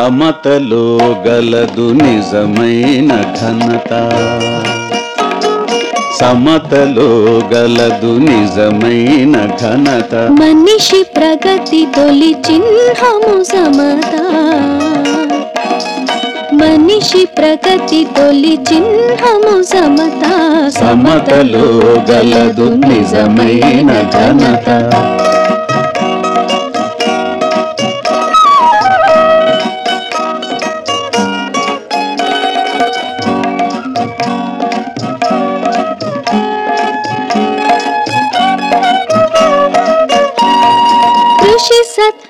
సమతలో గలదు నిజమైన ఘనత సమతలో గలదు నిజమైన ఘనత మనిషి ప్రగతి తొలి చిహ్నము సమత మనిషి ప్రగతి తొలి చిహ్నము సమత సమతలో గలదు నిజమైన ఘనత కృషి సత్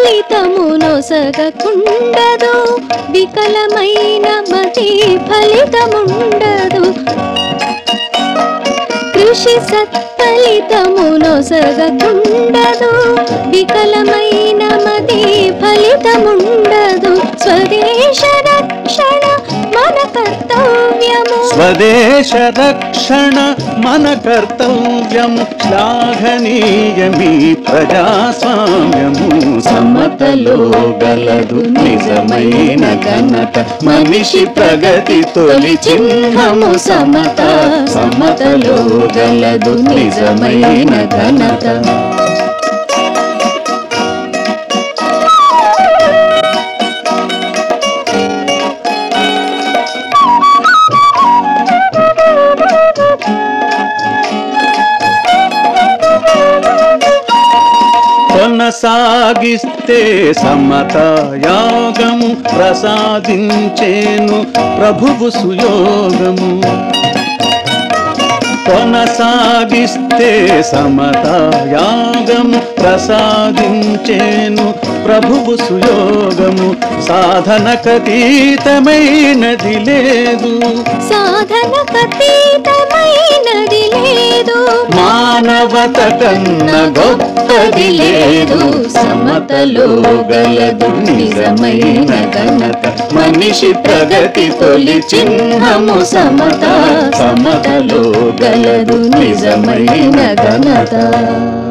ఫలితమునొసగకుండదు వికలమైన మతి ఫలితముండదు కృషి సత్ ఫలితమునొసగకుండదు వికలమైన మతి ఫలితముండదు స్వదేశ రక్షణ మన కర్తవ్యము స్వదేశ రక్షణ మన కర్తవ్యము శ్లాఘనీయమీ ప్రజాస్వామ్యము సమతలో గలదు నిజమైన ఘనత మనిషి ప్రగతి తొలి చిహ్నము సమత సమతలో గలదు నిజమైన ఘనత కొనసాగిస్తే సమత యాగము ప్రసాదించేను ప్రభువు సుయోగము కొనసాగిస్తే సమత యాగము ప్రసాదించేను ప్రభువు సుయోగము సాధనకతీతమైనది లేదు సాధన కతీతమైనది లేదు మానవత కన్న గొప్పది లేదు సమతలో గలదు నిజమైన ఘనత మనిషి ప్రగతి తొలి చిహ్నము సమత సమతలో గలదు నిజమైన ఘనత